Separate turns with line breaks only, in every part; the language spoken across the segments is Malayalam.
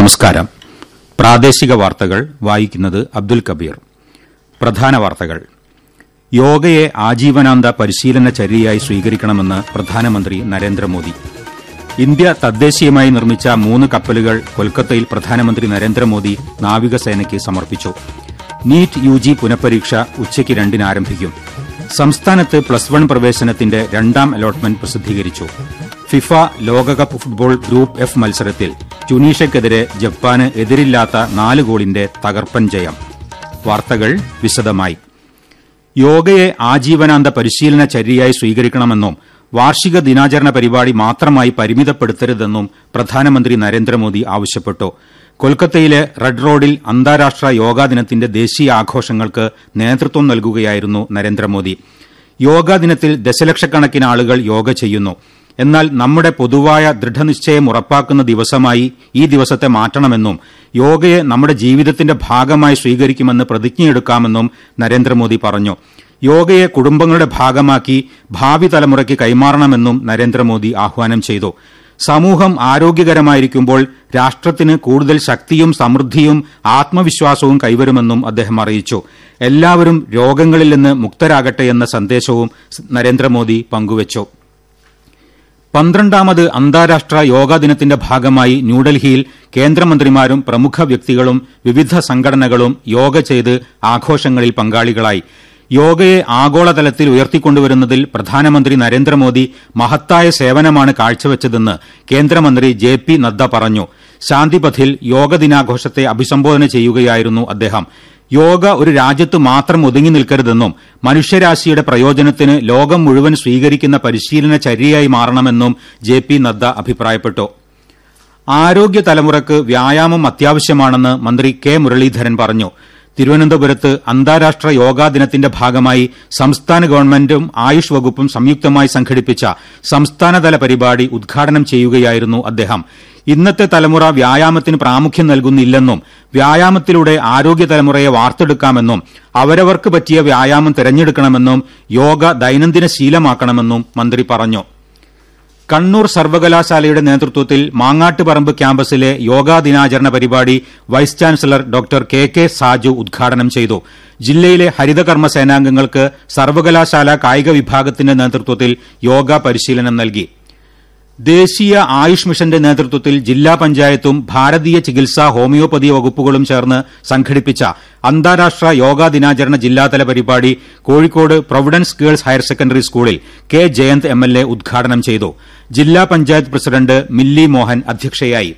നമസ്കാരം പ്രാദേശിക വാർത്തകൾ വായിക്കുന്നത് അബ്ദുൽ കബീർ പ്രധാന വാർത്തകൾ യോഗയെ ആജീവനാന്ത പരിശീലന ചര്യയായി സ്വീകരിക്കണമെന്ന് പ്രധാനമന്ത്രി നരേന്ദ്രമോദി ഇന്ത്യ തദ്ദേശീയമായി നിർമ്മിച്ച മൂന്ന് കപ്പലുകൾ കൊൽക്കത്തയിൽ പ്രധാനമന്ത്രി നരേന്ദ്രമോദി നാവികസേനയ്ക്ക് സമർപ്പിച്ചു നീറ്റ് യു ജി പുനഃപരീക്ഷ ഉച്ചയ്ക്ക് രണ്ടിന് ആരംഭിക്കും സംസ്ഥാനത്ത് പ്ലസ് വൺ പ്രവേശനത്തിന്റെ രണ്ടാം അലോട്ട്മെന്റ് പ്രസിദ്ധീകരിച്ചു ഫിഫ ലോകകപ്പ് ഫുട്ബോൾ ഗ്രൂപ്പ് എഫ് മത്സരത്തിൽ ട്യൂണീഷ്യക്കെതിരെ ജപ്പാന് എതിരില്ലാത്ത നാല് ഗോളിന്റെ തകർപ്പൻ ജയം വാർത്തകൾ വിശദമായി യോഗയെ ആജീവനാന്ത പരിശീലന ചര്യയായി സ്വീകരിക്കണമെന്നും വാർഷിക ദിനാചരണ പരിപാടി മാത്രമായി പരിമിതപ്പെടുത്തരുതെന്നും പ്രധാനമന്ത്രി നരേന്ദ്രമോദി ആവശ്യപ്പെട്ടു കൊൽക്കത്തയിലെ റെഡ് റോഡിൽ അന്താരാഷ്ട്ര യോഗാ ദിനത്തിന്റെ ദേശീയ ആഘോഷങ്ങൾക്ക് നേതൃത്വം നൽകുകയായിരുന്നു നരേന്ദ്രമോദി യോഗാ ദിനത്തിൽ ദശലക്ഷക്കണക്കിന് ആളുകൾ യോഗ ചെയ്യുന്നു എന്നാൽ നമ്മുടെ പൊതുവായ ദൃഢനിശ്ചയം ഉറപ്പാക്കുന്ന ദിവസമായി ഈ ദിവസത്തെ മാറ്റണമെന്നും യോഗയെ നമ്മുടെ ജീവിതത്തിന്റെ ഭാഗമായി സ്വീകരിക്കുമെന്ന് പ്രതിജ്ഞയെടുക്കാമെന്നും നരേന്ദ്രമോദി പറഞ്ഞു യോഗയെ കുടുംബങ്ങളുടെ ഭാഗമാക്കി ഭാവി തലമുറയ്ക്ക് കൈമാറണമെന്നും നരേന്ദ്രമോദി ആഹ്വാനം ചെയ്തു സമൂഹം ആരോഗ്യകരമായിരിക്കുമ്പോൾ രാഷ്ട്രത്തിന് കൂടുതൽ ശക്തിയും സമൃദ്ധിയും ആത്മവിശ്വാസവും കൈവരുമെന്നും അദ്ദേഹം അറിയിച്ചു എല്ലാവരും രോഗങ്ങളിൽ നിന്ന് മുക്തരാകട്ടെ എന്ന സന്ദേശവും നരേന്ദ്രമോദി പങ്കുവച്ചു പന്ത്രണ്ടാമത് അന്താരാഷ്ട്ര യോഗാ ദിനത്തിന്റെ ഭാഗമായി ന്യൂഡൽഹിയിൽ കേന്ദ്രമന്ത്രിമാരും പ്രമുഖ വ്യക്തികളും വിവിധ സംഘടനകളും യോഗ ചെയ്ത് ആഘോഷങ്ങളിൽ പങ്കാളികളായി യോഗയെ ആഗോളതലത്തിൽ ഉയർത്തിക്കൊണ്ടുവരുന്നതിൽ പ്രധാനമന്ത്രി നരേന്ദ്രമോദി മഹത്തായ സേവനമാണ് കാഴ്ചവെച്ചതെന്ന് കേന്ദ്രമന്ത്രി ജെ പി നദ്ദ പറഞ്ഞു ശാന്തിപഥിൽ യോഗ ദിനാഘോഷത്തെ അഭിസംബോധന ചെയ്യുകയായിരുന്നു അദ്ദേഹം യോഗ ഒരു രാജ്യത്ത് മാത്രം ഒതുങ്ങി നിൽക്കരുതെന്നും മനുഷ്യരാശിയുടെ പ്രയോജനത്തിന് ലോകം മുഴുവൻ സ്വീകരിക്കുന്ന പരിശീലന ചര്യയായി മാറണമെന്നും ജെ പി നദ്ദ അഭിപ്രായപ്പെട്ടു ആരോഗ്യ തലമുറയ്ക്ക് വ്യായാമം അത്യാവശ്യമാണെന്ന് മന്ത്രി കെ മുരളീധരൻ പറഞ്ഞു തിരുവനന്തപുരത്ത് അന്താരാഷ്ട്ര യോഗാ ദിനത്തിന്റെ ഭാഗമായി സംസ്ഥാന ഗവൺമെന്റും ആയുഷ് വകുപ്പും സംയുക്തമായി സംഘടിപ്പിച്ച സംസ്ഥാനതല പരിപാടി ഉദ്ഘാടനം ചെയ്യുകയായിരുന്നു അദ്ദേഹം ഇന്നത്തെ തലമുറ വ്യായാമത്തിന് പ്രാമുഖ്യം നൽകുന്നില്ലെന്നും വ്യായാമത്തിലൂടെ ആരോഗ്യ തലമുറയെ വാർത്തെടുക്കാമെന്നും അവരവർക്ക് പറ്റിയ വ്യായാമം തിരഞ്ഞെടുക്കണമെന്നും യോഗ ദൈനംദിന ശീലമാക്കണമെന്നും മന്ത്രി പറഞ്ഞു കണ്ണൂർ സർവകലാശാലയുടെ നേതൃത്വത്തിൽ മാങ്ങാട്ടുപറമ്പ് ക്യാമ്പസിലെ യോഗാ ദിനാചരണ പരിപാടി vice chancellor doctor K K Saju ഉദ്ഘാടനം ചെയ്തു ജില്ലയിലെ ഹരിതകർമ്മ സേനാംഗങ്ങൾക്ക് സർവകലാശാല കായിക വിഭാഗത്തിന്റെ നേതൃത്വത്തിൽ യോഗ പരിശീലനം നൽകി ദേശീയ ആയുഷ് മിഷന്റെ നേതൃത്വത്തിൽ ജില്ലാ പഞ്ചായത്തും ഭാരതീയ ചികിത്സാ ഹോമിയോപ്പതി വകുപ്പുകളും ചേർന്ന് സംഘടിപ്പിച്ച അന്താരാഷ്ട്ര യോഗാ ദിനാചരണ ജില്ലാതല പരിപാടി Kozhikode Providence girls higher secondary സ്കൂളിൽ K Jayanth M L A ഉദ്ഘാടനം ചെയ്തു ജില്ലാ പഞ്ചായത്ത് പ്രസിഡന്റ് മില്ലി മോഹൻ അധ്യക്ഷയായി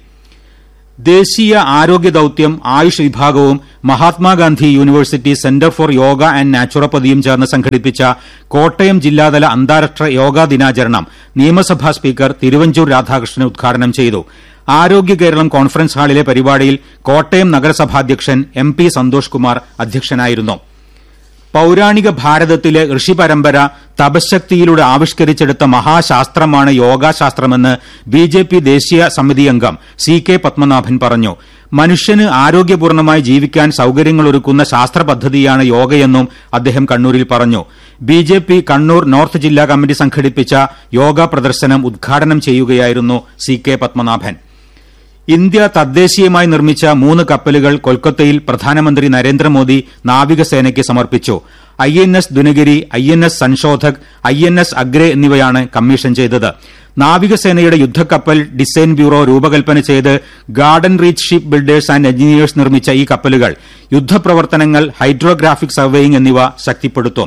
ദേശീയ ആരോഗ്യ ദൌത്യം ആയുഷ് വിഭാഗവും Mahatma Gandhi university centre for yoga and നാച്ചുറോപ്പതിയും ചേർന്ന് സംഘടിപ്പിച്ച കോട്ടയം ജില്ലാതല അന്താരാഷ്ട്ര യോഗാ ദിനാചരണം നിയമസഭാ സ്പീക്കർ തിരുവഞ്ചൂർ രാധാകൃഷ്ണൻ ഉദ്ഘാടനം ചെയ്തു ആരോഗ്യ കേരളം കോൺഫറൻസ് ഹാളിലെ പരിപാടിയിൽ കോട്ടയം നഗരസഭാധ്യക്ഷൻ എം പി സന്തോഷ് കുമാർ അധ്യക്ഷനായിരുന്നു പൌരാണിക ഭാരതത്തിലെ ഋഷിപരമ്പര തപശക്തിയിലൂടെ ആവിഷ്കരിച്ചെടുത്ത മഹാശാസ്ത്രമാണ് യോഗാശാസ്ത്രമെന്ന് ബി ജെ പി ദേശീയ സമിതി അംഗം സി കെ പത്മനാഭൻ പറഞ്ഞു മനുഷ്യന് ആരോഗ്യപൂർണമായി ജീവിക്കാൻ സൌകര്യങ്ങളൊരുക്കുന്ന ശാസ്ത്ര പദ്ധതിയാണ് യോഗയെന്നും അദ്ദേഹം കണ്ണൂരിൽ പറഞ്ഞു B J P Kannur north ജില്ലാ കമ്മിറ്റി സംഘടിപ്പിച്ച യോഗ പ്രദർശനം ഉദ്ഘാടനം ചെയ്യുകയായിരുന്നു സി കെ പത്മനാഭൻ ഇന്ത്യ തദ്ദേശീയമായി നിർമ്മിച്ച മൂന്ന് കപ്പലുകൾ കൊൽക്കത്തയിൽ പ്രധാനമന്ത്രി നരേന്ദ്രമോദി നാവികസേനയ്ക്ക് സമർപ്പിച്ചു I N S Dunagiri I N S Sanshodhak I N S Agray എന്നിവയാണ് കമ്മീഷൻ ചെയ്തത് നാവികസേനയുടെ യുദ്ധക്കപ്പൽ ഡിസൈൻ ബ്യൂറോ രൂപകൽപ്പന ചെയ്ത് garden reach ship builders and engineers നിർമ്മിച്ച ഈ കപ്പലുകൾ യുദ്ധപ്രവർത്തനങ്ങൾ ഹൈഡ്രോഗ്രാഫിക് സർവേയിംഗ് എന്നിവ ശക്തിപ്പെടുത്തും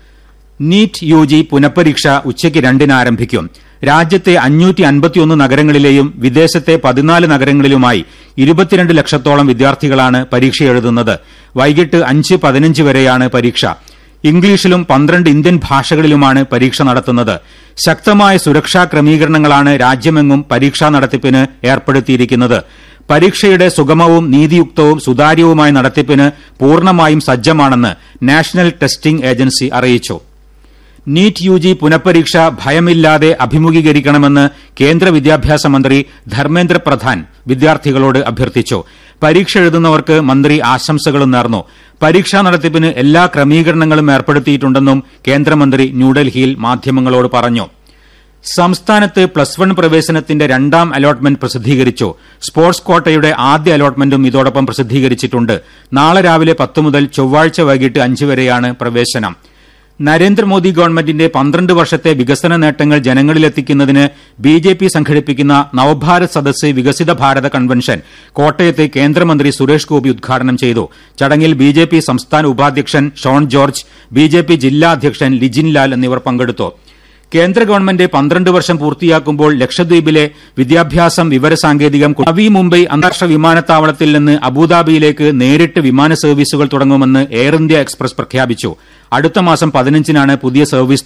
നീറ്റ് യു ജി പുനഃപരീക്ഷ ഉച്ചയ്ക്ക് രണ്ടിന് ആരംഭിക്കും രാജ്യത്തെ അഞ്ഞൂറ്റി അൻപത്തിയൊന്ന് നഗരങ്ങളിലെയും വിദേശത്തെ പതിനാല് നഗരങ്ങളിലുമായി ഇരുപത്തിരണ്ട് ലക്ഷത്തോളം വിദ്യാർത്ഥികളാണ് പരീക്ഷ എഴുതുന്നത് വൈകിട്ട് അഞ്ച് പതിനഞ്ച് വരെയാണ് പരീക്ഷ ഇംഗ്ലീഷിലും പന്ത്രണ്ട് ഇന്ത്യൻ ഭാഷകളിലുമാണ് പരീക്ഷ നടത്തുന്നത് ശക്തമായ സുരക്ഷാ ക്രമീകരണങ്ങളാണ് രാജ്യമെങ്ങും പരീക്ഷാ നടത്തിപ്പിന് ഏർപ്പെടുത്തിയിരിക്കുന്നത് പരീക്ഷയുടെ സുഗമവും നീതിയുക്തവും സുതാര്യവുമായ നടത്തിപ്പിന് പൂർണ്ണമായും സജ്ജമാണെന്ന് നാഷണൽ ടെസ്റ്റിംഗ് ഏജൻസി അറിയിച്ചു നീറ്റ് യു ജി പുനഃപരീക്ഷ ഭയമില്ലാതെ അഭിമുഖീകരിക്കണമെന്ന് കേന്ദ്ര വിദ്യാഭ്യാസ മന്ത്രി ധർമ്മേന്ദ്ര പ്രധാൻ വിദ്യാർത്ഥികളോട് അഭ്യർത്ഥിച്ചു പരീക്ഷ എഴുതുന്നവർക്ക് മന്ത്രി ആശംസകളും നേർന്നു പരീക്ഷാ നടത്തിപ്പിന് എല്ലാ ക്രമീകരണങ്ങളും ഏർപ്പെടുത്തിയിട്ടുണ്ടെന്നും കേന്ദ്രമന്ത്രി ന്യൂഡൽഹിയിൽ മാധ്യമങ്ങളോട് പറഞ്ഞു സംസ്ഥാനത്ത് പ്ലസ് വൺ പ്രവേശനത്തിന്റെ രണ്ടാം അലോട്ട്മെന്റ് പ്രസിദ്ധീകരിച്ചു സ്പോർട്സ് കോട്ടയുടെ ആദ്യ അലോട്ട്മെന്റും ഇതോടൊപ്പം പ്രസിദ്ധീകരിച്ചിട്ടുണ്ട് നാളെ രാവിലെ പത്ത് മുതൽ ചൊവ്വാഴ്ച വൈകിട്ട് അഞ്ച് വരെയാണ് പ്രവേശനം നരേന്ദ്രമോദി ഗവൺമെന്റിന്റെ പന്ത്രണ്ട് വർഷത്തെ വികസന നേട്ടങ്ങൾ ജനങ്ങളിലെത്തിക്കുന്നതിന് ബി ജെ പി സംഘടിപ്പിക്കുന്ന നവഭാരത് സദസ് വികസിത ഭാരത കൺവെൻഷൻ കോട്ടയത്ത് കേന്ദ്രമന്ത്രി സുരേഷ് ഗോപി ഉദ്ഘാടനം ചെയ്തു ചടങ്ങിൽ ബി ജെ പി സംസ്ഥാന ഉപാധ്യക്ഷൻ Shone George B J P ജില്ലാ അധ്യക്ഷൻ ലിജിൻ ലാൽ എന്നിവർ പങ്കെടുത്തു കേന്ദ്ര ഗവൺമെന്റ് പന്ത്രണ്ട് വർഷം പൂർത്തിയാക്കുമ്പോൾ ലക്ഷദ്വീപിലെ വിദ്യാഭ്യാസം വിവരസാങ്കേതികം നവി മുംബൈ അന്താരാഷ്ട്ര വിമാനത്താവളത്തിൽ നിന്ന് അബുദാബിയിലേക്ക് നേരിട്ട് വിമാന സർവീസുകൾ തുടങ്ങുമെന്ന് എയർ ഇന്ത്യ എക്സ്പ്രസ് പ്രഖ്യാപിച്ചു അടുത്ത മാസം പതിനഞ്ചിനാണ് പുതിയ സർവീസ്